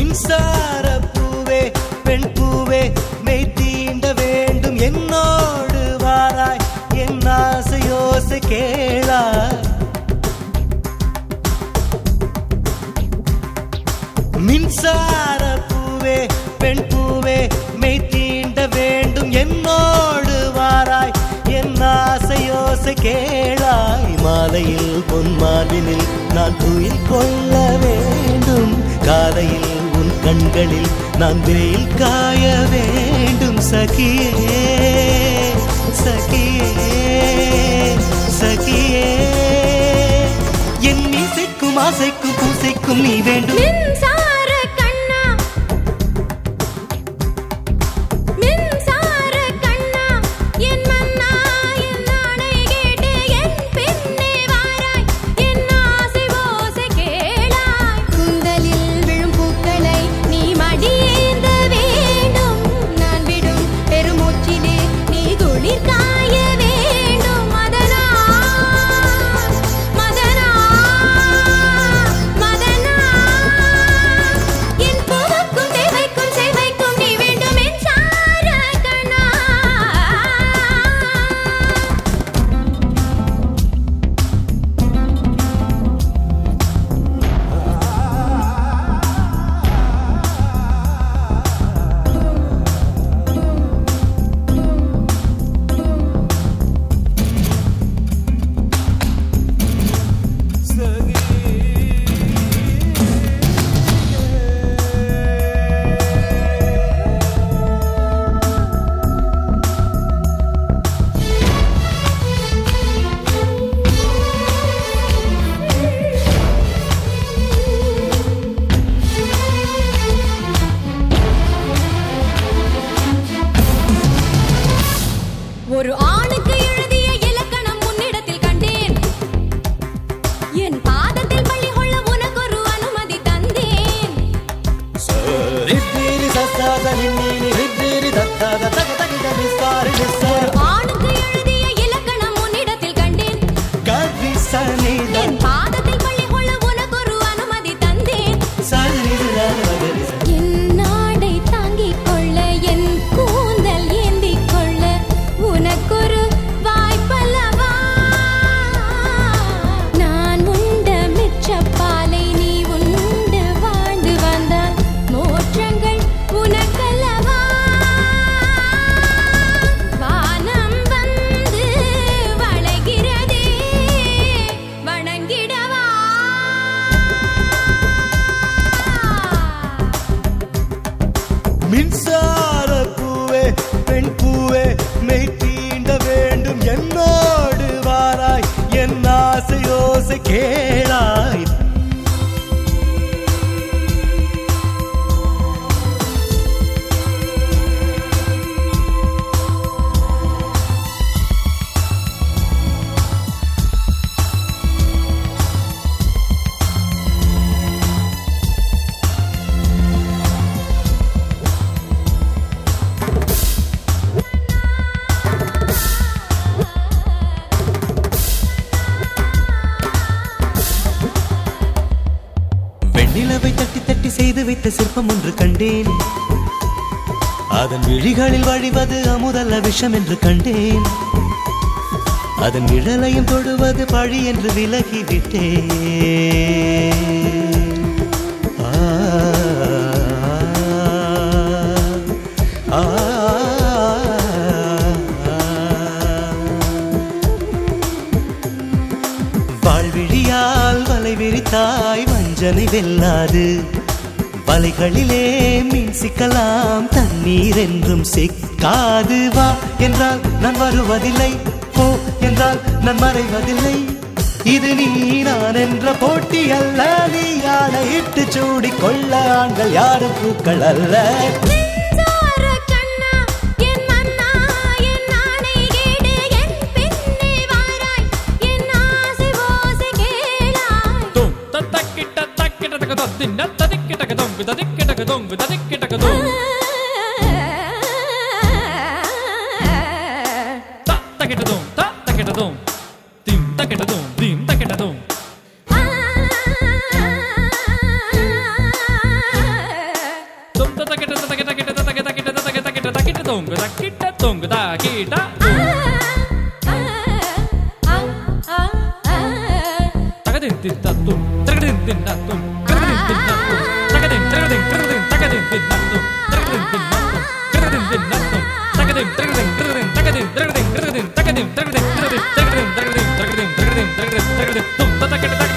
மின்சார பூவே பெண் பூவே மெய் தீண்ட வேண்டும் என்னோடு வாராய் என் ஆசையோசை கேளாய் மின்சார பூவே பெண் பூவே மெய் தீண்ட வேண்டும் என்னோடு வாராய் என் ஆசையோசை கேளாய் மாலையில் பொன் மாலினில் நான் துயில் கொள்ள வேண்டும் காலையில் உன் கண்களில் நான் வெயில் காய வேண்டும் சகியே சகியே சகியே என் இசைக்கும் ஆசைக்கும் பூசைக்கும் நீ வேண்டும் மின்சார கண்ணா மின்சார கண்ணா என் மன்னா என் நாணை கேட்டு என் பின்னே வாராய் என் ஆசை ஓசை கேளாய் குந்தலில் விழும் பூக்களை நீ மடியேந்த வேண்டும் நான் விடும் பெருமூச்சிலே நீ குளிர் காய வேண்டும் மதனா மதனா மதனா என் பூவுக்கும் தேவைக்கும் சேவைக்கும் நீ வேண்டும் மின்சார கண்ணா ஒரு ஆணுக்கு எழுதிய இலக்கணம் உன்னிடத்தில் கண்டேன் என் பாதத்தில் பள்ளி கொள்ள உனக்கு ஒரு அனுமதி தந்தேன் ரித்திரி சத்தாத நின்னீனி ரித்திரி தத்தாத தக தகிட நிஸ்தாரி நிஸ்தார ஆணுக்கு எழுதிய இலக்கணம் உன்னிடத்தில் கண்டேன் கவி சனித என் பாதத்தில் பள்ளி கொள்ள உனக்கு ஒரு அனுமதி தந்தேன் சரிதான் மகரி என் நாடை தாங்கிக் கொள்ள என் கூந்தல் ஏந்திக் கொள்ள உனக்கொரு வாய்ப்பல்லவா நான் உண்ட மிச்சப்பாலை நீ உண்டு வாழ்ந்து வந்தால் மோற்றங்கள் உனக்கல்லவா வானம் வந்து வளைகிறதே வணங்கிடவா மின்சார பூவே பெண் பூவே மெய் தீண்ட வேண்டும் என்னோடு வாராய் என் ஆசையோசை கேளாய் வெண்ணிலவை தட்டி தட்டி செய்து வைத்த சிற்பம் ஒன்று கண்டேன் அதன் விழிகளில் வழிவது அமுதல்ல விஷம் என்று கண்டேன் அதன் நிழலையும் தொடுவது பழி என்று விலகிவிட்டேன் ஆ, ஆ, வாழ்விழியால் வலை விரித்தாய் வஞ்சனை வெல்லாது வலைகளிலே மீன் சிக்கலாம் தண்ணீர் என்றும் சிக்காது வா என்றால் நான் வருவதில்லை போ என்றால் நான் மறைவதில்லை இது நீ நான் என்ற போட்டி அல்ல நீ ஆணையிட்டு சூடிக் கொள்ள ஆண்கள் யாரும் பூக்கள் அல்ல மின்சார கண்ணா என் மன்னா என் நாணை கேடு என் பின்னே வாராய் என் ஆசை ஓசை கேளாய் Dum, ta takkita takkita taka dum, dinna tadikkita ka dum, tadikkita ka dum, tadikkita ka dum. Ta takkita dum, ta takkita dum. Dim takkita dum, dim takkita dum. கீட்டா தகதின் தின்னத்தும் தகதின் தின்னத்தும் தகதின் தின்னத்தும் தகதின் தகதின் தகதின் தகதின் தின்னத்தும் தகதின் தின்னத்தும் தகதின் தின்னத்தும் தகதின் தகதின் தகதின் தகதின் தகதின் தகதின் தகதின் தகதின் தகதின் தகதின் தகதின் தகதின் தகதின் தகதின் தும் ததக்கட